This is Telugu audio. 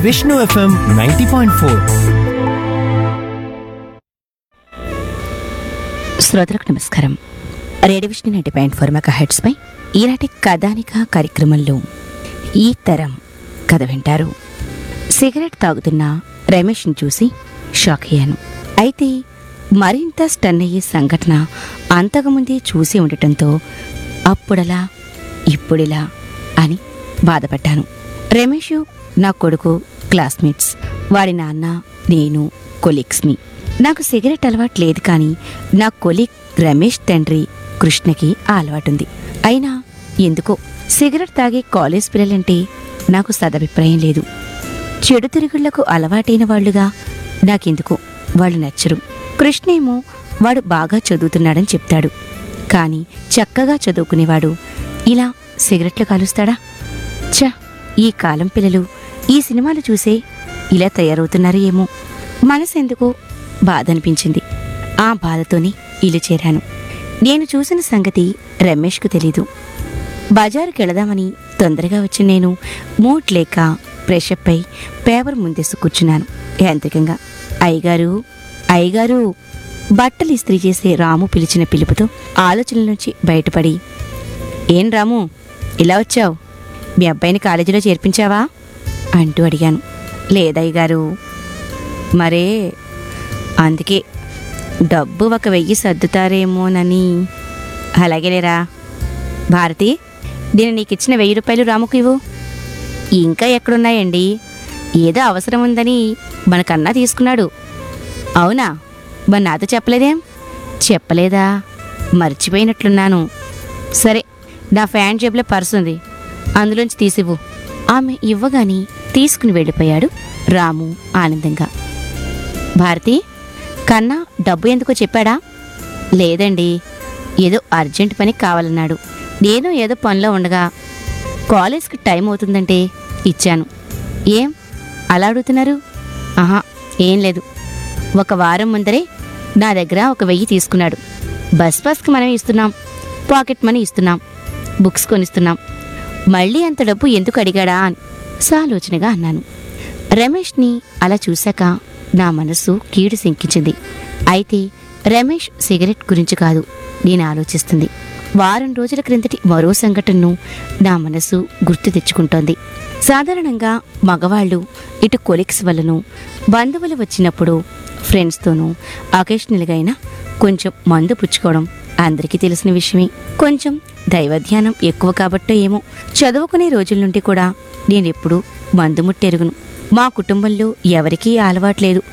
Vishnu FM ninety point four శ్రోతలకు నమస్కారం radio Vishnu ninety point four mega హెడ్స్పై ఈనాటి కథానిక కార్యక్రమంలో ఈ తరం కథ వింటారు సిగరెట్ తాగుతున్న రమేష్ని చూసి షాక్ అయ్యాను అయితే మరింత స్టన్ అయ్యే సంఘటన అంతకుముందే చూసి ఉండటంతో అప్పుడలా ఇప్పుడిలా అని బాధపడ్డాను రమేష్ నా కొడుకు క్లాస్మేట్స్ వాడి నాన్న నేను కొలీగ్స్మి నాకు సిగరెట్ అలవాటు లేదు కానీ నా కొలీగ్ రమేష్ తండ్రి కృష్ణకి ఆ అలవాటుంది అయినా ఎందుకో సిగరెట్ తాగే కాలేజ్ పిల్లలంటే నాకు సదభిప్రాయం లేదు చెడు తిరుగుళ్లకు అలవాటైన వాళ్ళుగా నాకెందుకో వాళ్ళు నచ్చరు కృష్ణేమో వాడు బాగా చదువుతున్నాడని చెప్తాడు కానీ చక్కగా చదువుకునేవాడు ఇలా సిగరెట్లు కాలుస్తాడా ఛ ఈ కాలం పిల్లలు ఈ సినిమాలు చూసే ఇలా తయారవుతున్నారు ఏమో మనసెందుకో బాధ అనిపించింది ఆ బాధతోనే ఇల్లు చేరాను నేను చూసిన సంగతి రమేష్కు తెలీదు బజారుకి వెళదామని తొందరగా వచ్చి నేను మూట్ లేక ప్రెషప్ అయి పేపర్ ముందేసి కూర్చున్నాను యాంత్రికంగా అయ్యగారు అయ్యగారు బట్టలు ఇస్త్రీ చేసే రాము పిలిచిన పిలుపుతో ఆలోచనల నుంచి బయటపడి ఏం రాము ఇలా వచ్చావు మీ అబ్బాయిని కాలేజీలో చేర్పించావా అంటూ అడిగాను లేదయ్య గారు మరే అందుకే డబ్బు ఒక వెయ్యి సర్దుతారేమోనని అలాగేలేరా భారతి నేను నీకు ఇచ్చిన వెయ్యి రూపాయలు రాముకు ఇవ్వు ఇంకా ఎక్కడున్నాయండి ఏదో అవసరం ఉందని మనకన్నా తీసుకున్నాడు అవునా మరి నాతో చెప్పలేదేం చెప్పలేదా మర్చిపోయినట్లున్నాను సరే నా ఫ్యాన్ జేబులో పర్సు ఉంది అందులోంచి తీసివ్వు ఆమె ఇవ్వగాని తీసుకుని వెళ్ళిపోయాడు రాము ఆనందంగా భారతి కన్నా డబ్బు ఎందుకో చెప్పాడా లేదండి ఏదో అర్జెంట్ పని కావాలన్నాడు నేను ఏదో పనిలో ఉండగా కాలేజ్కి టైం అవుతుందంటే ఇచ్చాను ఏం అలా అడుగుతున్నారు ఆహా ఏం లేదు ఒక వారం ముందరే నా దగ్గర ఒక వెయ్యి తీసుకున్నాడు బస్ పాస్కి మనం ఇస్తున్నాం పాకెట్ మనీ ఇస్తున్నాం బుక్స్ కొనిస్తున్నాం మళ్ళీ అంత డబ్బు ఎందుకు అడిగాడా అని సాలోచనగా అన్నాను రమేష్ని అలా చూశాక నా మనసు కీడు శంకించింది అయితే రమేష్ సిగరెట్ గురించి కాదు నేను ఆలోచిస్తుంది వారం రోజుల క్రిందటి మరో సంఘటనను నా మనసు గుర్తు తెచ్చుకుంటోంది సాధారణంగా మగవాళ్ళు ఇటు కొలిక్స్ వల్లను బంధువులు వచ్చినప్పుడు ఫ్రెండ్స్తోనూ అకేషనల్గా అయినా కొంచెం మందు పుచ్చుకోవడం అందరికీ తెలిసిన విషయమే కొంచెం దైవధ్యానం ఎక్కువ కాబట్టో ఏమో చదువుకునే రోజుల నుండి కూడా నేనెప్పుడూ మందు ముట్టెరుగును మా కుటుంబంలో ఎవరికీ ఆ అలవాటు లేదు